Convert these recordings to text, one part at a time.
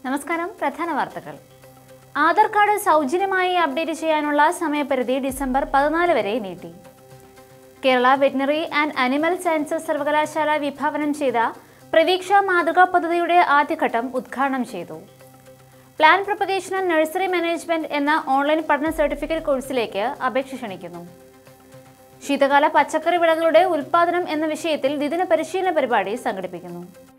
നമസ്കാരം പ്രധാന വാർത്തകൾ ആധാർ കാർഡ് സൗജന്യമായി അപ്ഡേറ്റ് ചെയ്യാനുള്ള സമയപരിധി ഡിസംബർ പതിനാല് വരെ നീട്ടി Kerala veterinary and animal sciences സർവകലാശാല വിഭാവനം ചെയ്ത പ്രതീക്ഷ മാതൃകാ പദ്ധതിയുടെ ആദ്യഘട്ടം ഉദ്ഘാടനം ചെയ്തു plan propagation and nursery management എന്ന ഓൺലൈൻ പഠന സർട്ടിഫിക്കറ്റ് കോഴ്സിലേക്ക് അപേക്ഷ ക്ഷണിക്കുന്നു ശീതകാല പച്ചക്കറി വിളകളുടെ ഉൽപാദനം എന്ന വിഷയത്തിൽ ദ്വിദിന പരിശീലന പരിപാടി സംഘടിപ്പിക്കുന്നു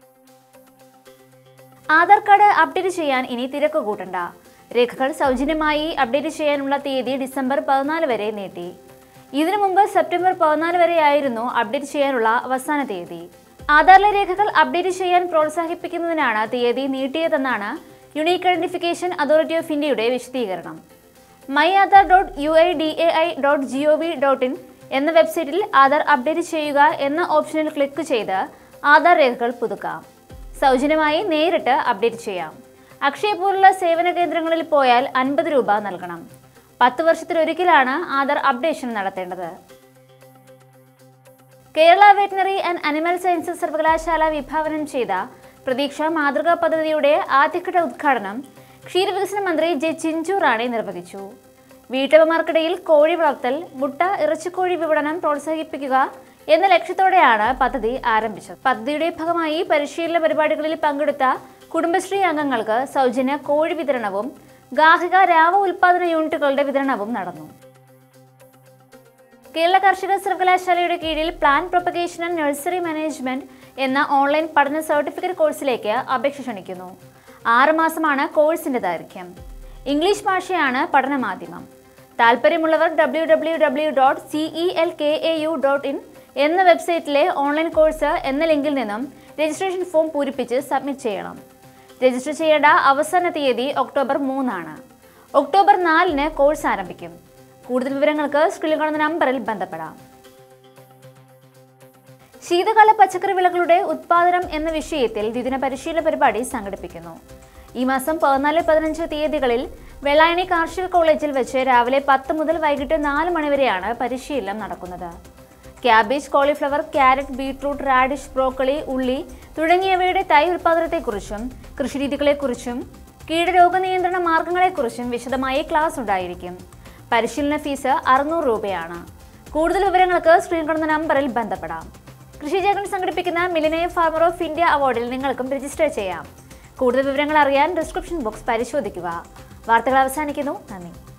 ആധാർ കാർഡ് അപ്ഡേറ്റ് ചെയ്യാൻ ഇനി തിരക്ക് കൂട്ടണ്ട രേഖകൾ സൗജന്യമായി അപ്ഡേറ്റ് ചെയ്യാനുള്ള തീയതി ഡിസംബർ പതിനാല് വരെ നീട്ടി ഇതിനു മുമ്പ് സെപ്റ്റംബർ പതിനാല് വരെയായിരുന്നു അപ്ഡേറ്റ് ചെയ്യാനുള്ള അവസാന തീയതി ആധാറിലെ രേഖകൾ അപ്ഡേറ്റ് ചെയ്യാൻ പ്രോത്സാഹിപ്പിക്കുന്നതിനാണ് തീയതി നീട്ടിയതെന്നാണ് യുണീക്ക് ഐഡന്റിഫിക്കേഷൻ അതോറിറ്റി ഓഫ് ഇന്ത്യയുടെ വിശദീകരണം my Aadhaar dot U I D A I dot G O V dot in എന്ന വെബ്സൈറ്റിൽ ആധാർ അപ്ഡേറ്റ് ചെയ്യുക എന്ന ഓപ്ഷനിൽ ക്ലിക്ക് ചെയ്ത് ആധാർ രേഖകൾ പുതുക്കാം സൗജന്യമായി നേരിട്ട് അപ്ഡേറ്റ് ചെയ്യാം അക്ഷയ പോലുള്ള സേവന കേന്ദ്രങ്ങളിൽ പോയാൽ അൻപത് രൂപ നൽകണം പത്ത് വർഷത്തിലൊരിക്കലാണ് ആധാർ അപ്ഡേഷൻ നടത്തേണ്ടത് Kerala veterinary and animal sciences സർവകലാശാല വിഭാവനം ചെയ്ത പ്രതീക്ഷ മാതൃകാ പദ്ധതിയുടെ ആദ്യഘട്ട ഉദ്ഘാടനം ക്ഷീരവികസന മന്ത്രി ജെ ചിഞ്ചു റാണി നിർവഹിച്ചു വീട്ടമ്മമാർക്കിടയിൽ കോഴി വളർത്തൽ മുട്ട ഇറച്ചിക്കോഴി വിപണനം പ്രോത്സാഹിപ്പിക്കുക എന്ന ലക്ഷ്യത്തോടെയാണ് പദ്ധതി ആരംഭിച്ചത് പദ്ധതിയുടെ ഭാഗമായി പരിശീലന പരിപാടികളിൽ പങ്കെടുത്ത കുടുംബശ്രീ അംഗങ്ങൾക്ക് സൗജന്യ കോഴി വിതരണവും ഗാർഹിക രാവ ഉൽപാദന യൂണിറ്റുകളുടെ വിതരണവും നടന്നു കേരള കാർഷിക സർവകലാശാലയുടെ കീഴിൽ plan propagation and nursery management എന്ന ഓൺലൈൻ പഠന സർട്ടിഫിക്കറ്റ് കോഴ്സിലേക്ക് അപേക്ഷ ക്ഷണിക്കുന്നു ആറ് മാസമാണ് കോഴ്സിന്റെ ദൈർഘ്യം ഇംഗ്ലീഷ് ഭാഷയാണ് പഠന മാധ്യമം താല്പര്യമുള്ളവർ W W W dot C E L K A U dot in എന്ന വെബ്സൈറ്റിലെ ഓൺലൈൻ കോഴ്സ് എന്ന ലിങ്കിൽ നിന്നും രജിസ്ട്രേഷൻ ഫോം പൂരിപ്പിച്ച് സബ്മിറ്റ് ചെയ്യണം രജിസ്റ്റർ ചെയ്യേണ്ട അവസാന തീയതി ഒക്ടോബർ മൂന്നാണ് ഒക്ടോബർ നാലിന് കോഴ്സ് ആരംഭിക്കും കൂടുതൽ വിവരങ്ങൾക്ക് സ്ക്രീനിൽ കാണുന്ന നമ്പറിൽ ബന്ധപ്പെടാം ശീതകാല പച്ചക്കറി വിളകളുടെ ഉത്പാദനം എന്ന വിഷയത്തിൽ ദ്വിദിന പരിശീലന പരിപാടി സംഘടിപ്പിക്കുന്നു ഈ മാസം പതിനാല് പതിനഞ്ച് തീയതികളിൽ വെള്ളായണി കാർഷിക കോളേജിൽ വെച്ച് രാവിലെ പത്ത് മുതൽ വൈകിട്ട് നാല് മണിവരെയാണ് പരിശീലനം നടക്കുന്നത് cabbage cauliflower carrot beetroot radish broccoli ഉള്ളി തുടങ്ങിയവയുടെ തൈ ഉൽപ്പാദനത്തെക്കുറിച്ചും കൃഷിരീതികളെക്കുറിച്ചും കീടരോഗ നിയന്ത്രണ മാർഗങ്ങളെക്കുറിച്ചും വിശദമായി ക്ലാസ് ഉണ്ടായിരിക്കും പരിശീലന ഫീസ് അറുന്നൂറ് രൂപയാണ് കൂടുതൽ വിവരങ്ങൾക്ക് സ്ക്രീൻ കാണുന്ന നമ്പറിൽ ബന്ധപ്പെടാം കൃഷി ജഗൻ സംഘടിപ്പിക്കുന്ന മിലിനിയം ഫാർമർ ഓഫ് ഇന്ത്യ അവാർഡിൽ നിങ്ങൾക്കും രജിസ്റ്റർ ചെയ്യാം കൂടുതൽ വിവരങ്ങൾ അറിയാൻ ഡിസ്ക്രിപ്ഷൻ ബോക്സ് പരിശോധിക്കുക വാർത്തകൾ അവസാനിക്കുന്നു നന്ദി